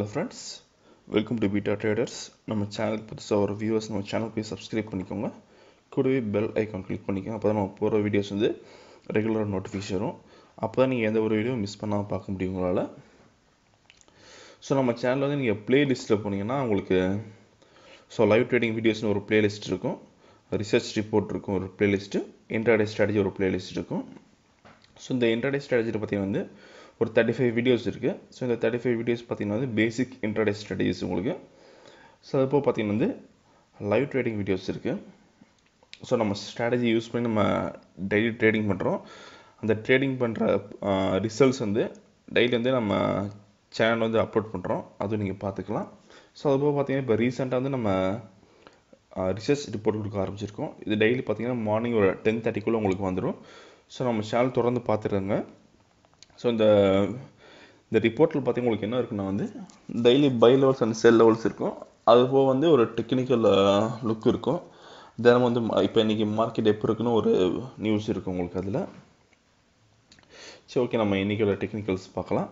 friends welcome to beta traders நம்ம சேனலுக்கு புதுசாக ஒரு வியூவர்ஸ் நம்ம சேனல் போய் சப்ஸ்கிரைப் பண்ணிக்கோங்க கூடவே பெல் ஐக்கான் கிளிக் பண்ணிக்கோங்க அப்போ தான் நம்ம போகிற வீடியோஸ் வந்து ரெகுலராக நோட்டிஃபிகேஷன் வரும் அப்போ தான் நீங்கள் எந்த ஒரு வீடியோ மிஸ் பண்ணாமல் பார்க்க முடியும் உங்களால் ஸோ நம்ம சேனலில் வந்து நீங்கள் ப்ளேலிஸ்ட்டில் போனீங்கன்னா உங்களுக்கு ஸோ லைவ் ட்ரேடிங் வீடியோஸ்னு ஒரு பிளேலிஸ்ட் இருக்கும் ரிசர்ச் ரிப்போர்ட் இருக்கும் ஒரு பிளேலிஸ்ட்டு இன்டர்டே ஸ்ட்ராட்டஜி ஒரு பிளேலிஸ்ட் இருக்கும் ஸோ இந்த இன்டர்டே ஸ்ட்ராட்டஜியில் பார்த்தீங்கன்னா வந்து ஒரு தேர்ட்டி ஃபைவ் வீடியோஸ் இருக்குது ஸோ இந்த தேர்ட்டி ஃபைவ் வீடியோஸ் பார்த்தீங்கன்னா வந்து பேசிக் இன்டர்டே ஸ்ட்ராட்டஜிஸ் உங்களுக்கு ஸோ அதுப்போ பார்த்தீங்கன்னா வந்து லைவ் ட்ரேடிங் வீடியோஸ் இருக்குது ஸோ நம்ம ஸ்ட்ராட்டஜி யூஸ் பண்ணி நம்ம டெய்லி ட்ரேடிங் பண்ணுறோம் அந்த ட்ரேடிங் பண்ணுற ரிசல்ட்ஸ் வந்து டெய்லி வந்து நம்ம சேனல் வந்து அப்லோட் பண்ணுறோம் அதுவும் நீங்கள் பார்த்துக்கலாம் ஸோ அதுபோக பார்த்தீங்கன்னா இப்போ ரீசெண்டாக வந்து நம்ம ரிசர்ச் ரிப்போர்ட் கொடுக்க ஆரம்பிச்சிருக்கோம் இது டெய்லி பார்த்தீங்கன்னா மார்னிங் ஒரு டென் தேர்ட்டிக்குள்ளே உங்களுக்கு வந்துடும் ஸோ நம்ம சேனல் தொடர்ந்து பார்த்துருங்க ஸோ இந்த இந்த ரிப்போர்ட்டில் பார்த்தீங்கன்னா உங்களுக்கு என்ன இருக்குன்னா வந்து daily buy levels and sell levels இருக்கும் அது போக வந்து ஒரு டெக்னிக்கல் லுக் இருக்கும் தினமும் வந்து இப்போ இன்றைக்கி மார்க்கெட் எப்போ இருக்குன்னு ஒரு நியூஸ் இருக்கும் உங்களுக்கு அதில் சரி ஓகே நம்ம இன்றைக்கோட டெக்னிக்கல்ஸ் பார்க்கலாம்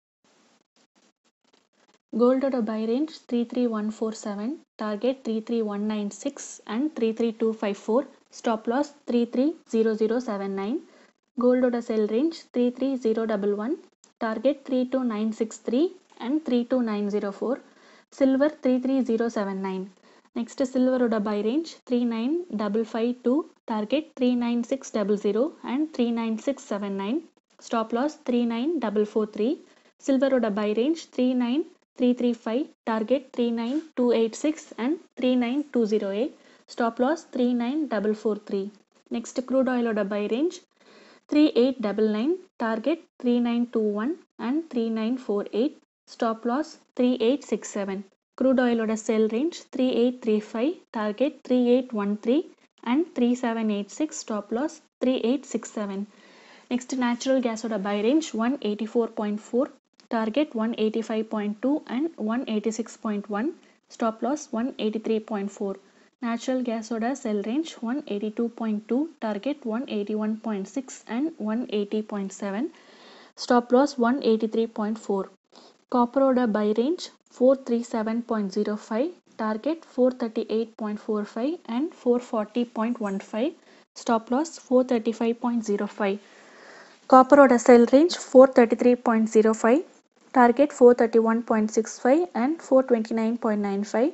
கோல்டோட buy range three three one four seven target three three one nine six and three three two five four stop loss three three zero zero seven nine கோல்டோட sell range three three zero double one target three two nine six three and three two nine zero four silver three three zero seven nine next சில்வரோட buy range three nine double five two target three nine six double zero and three nine six seven nine stop loss three nine double four three சில்வரோட buy range three nine three three five target three nine two eight six and three nine two zero eight stop loss three nine double four three next crude ஆயிலோட buy range three eight double nine target three nine two one and three nine four eight stop loss three eight six seven crude ஆயிலோட sell range three eight three five target three eight one three and three seven eight six stop loss three eight six seven next natural கேஸோட buy range one eighty four point four target one eighty five point two and one eighty six point one stop loss one eighty three point four natural கேஸோட sell range one eighty two point two target one eighty one point six and one eighty point seven stop loss one eighty three point four காப்பரோட buy range four three seven point zero five target four thirty eight point four five and four forty point one five stop loss four thirty five point zero five காப்பரோட sell range four thirty three point zero five target four thirty one point six five and four twenty nine point nine five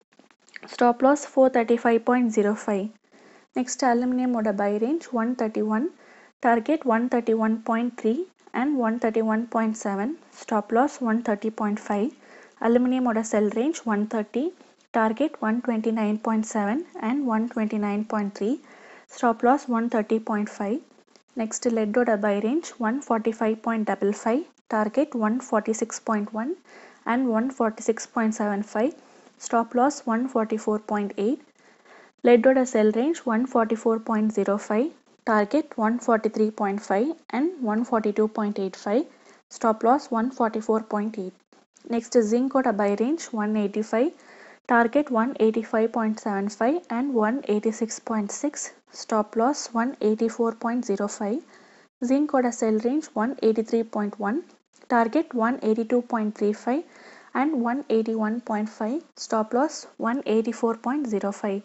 stop loss four thirty five point zero five next அலுமினியமோட buy range one thirty one target one thirty one point three and one thirty one point seven stop loss one thirty point five அலுமினியமோட sell range one thirty target one twenty nine point seven and one twenty nine point three stop loss one thirty point five next லெட்டோட buy range one forty five point double five target one forty six point one and one forty six point seven five stop loss one forty four point eight லெட்டோட sell range one forty four point zero five target one forty three point five and one forty two point eight five stop loss one forty four point eight next ஜிங்கோட buy range one eighty five target one eighty five point seven five and one eighty six point six stop loss one eighty four point zero five ஜிங்கோட sell range one eighty three point one target one eighty two point three five and one eighty one point five stop loss one eighty four point zero five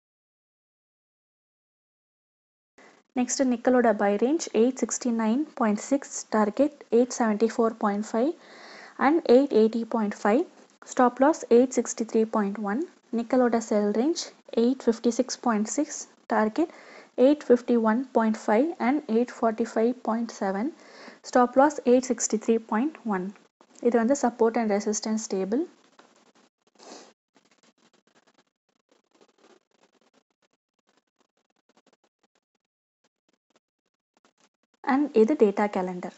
next நிக்கலோட buy range eight sixty nine point six target eight seventy four point five and eight eighty point five stop loss eight sixty three point one நிக்கலோட sell range eight fifty six point six target eight fifty one point five and eight forty five point seven stop loss eight sixty three point one இது வந்து support and resistance table and இது data calendar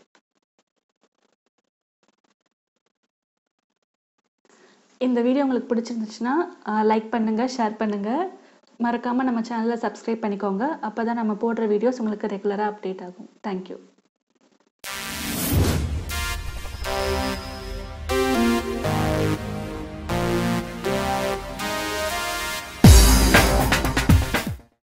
இந்த video உங்களுக்கு பிடிச்சிருந்துச்சுன்னா like பண்ணுங்கள் share பண்ணுங்கள் மறக்காமல் நம்ம சேனலை சப்ஸ்கிரைப் பண்ணிக்கோங்க அப்போ தான் நம்ம போடுற வீடியோஸ் உங்களுக்கு ரெகுலராக அப்டேட் ஆகும் தேங்க்யூ